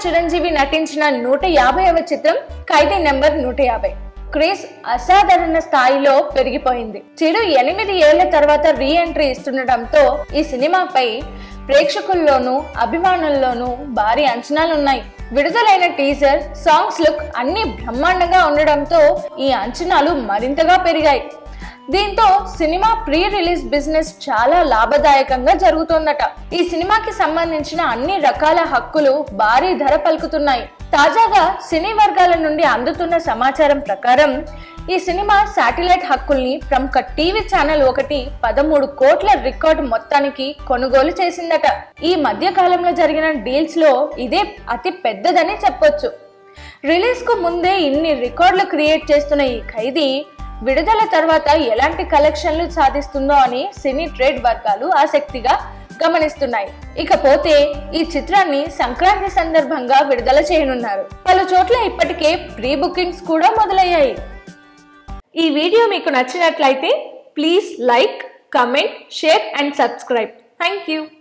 చిరంజీవి నటించిన నూట యాభైవ చిత్రం ఖైదీ నెంబర్ నూట యాభై క్రేజ్ అసాధారణ స్థాయిలో పెరిగిపోయింది చిరు ఎనిమిది ఏళ్ల తర్వాత రీ ఎంట్రీ ఇస్తుండటంతో ఈ సినిమాపై ప్రేక్షకుల్లోనూ అభిమానుల్లోనూ భారీ అంచనాలున్నాయి విడుదలైన టీజర్ సాంగ్స్ లుక్ అన్ని బ్రహ్మాండంగా ఉండడంతో ఈ అంచనాలు మరింతగా పెరిగాయి దీంతో సినిమా ప్రీ రిలీజ్ బిజినెస్ చాలా లాభదాయకంగా జరుగుతోందట ఈ సినిమాకి సంబంధించిన అన్ని రకాల హక్కులు భారీ ధర పలుకుతున్నాయి తాజాగా సినీ వర్గాల నుండి అందుతున్న సమాచారం ప్రకారం ఈ సినిమా శాటిలైట్ హక్కుల్ని ప్రముఖ టీవీ ఛానల్ ఒకటి పదమూడు కోట్ల రికార్డు మొత్తానికి కొనుగోలు చేసిందట ఈ మధ్య కాలంలో జరిగిన డీల్స్ లో ఇదే అతి పెద్దదని చెప్పొచ్చు రిలీజ్ కు ముందే ఇన్ని రికార్డులు క్రియేట్ చేస్తున్న ఈ ఖైదీ విడుదల తర్వాత ఎలాంటి కలెక్షన్లు సాధిస్తుందో అని సినీ ట్రేడ్ వర్గాలు ఆసక్తిగా గమనిస్తున్నాయి ఇకపోతే ఈ చిత్రాన్ని సంక్రాంతి సందర్భంగా విడుదల చేయనున్నారు పలు చోట్ల ఇప్పటికే ప్రీ బుకింగ్స్ కూడా మొదలయ్యాయి ఈ వీడియో మీకు నచ్చినట్లయితే please like comment share and subscribe thank you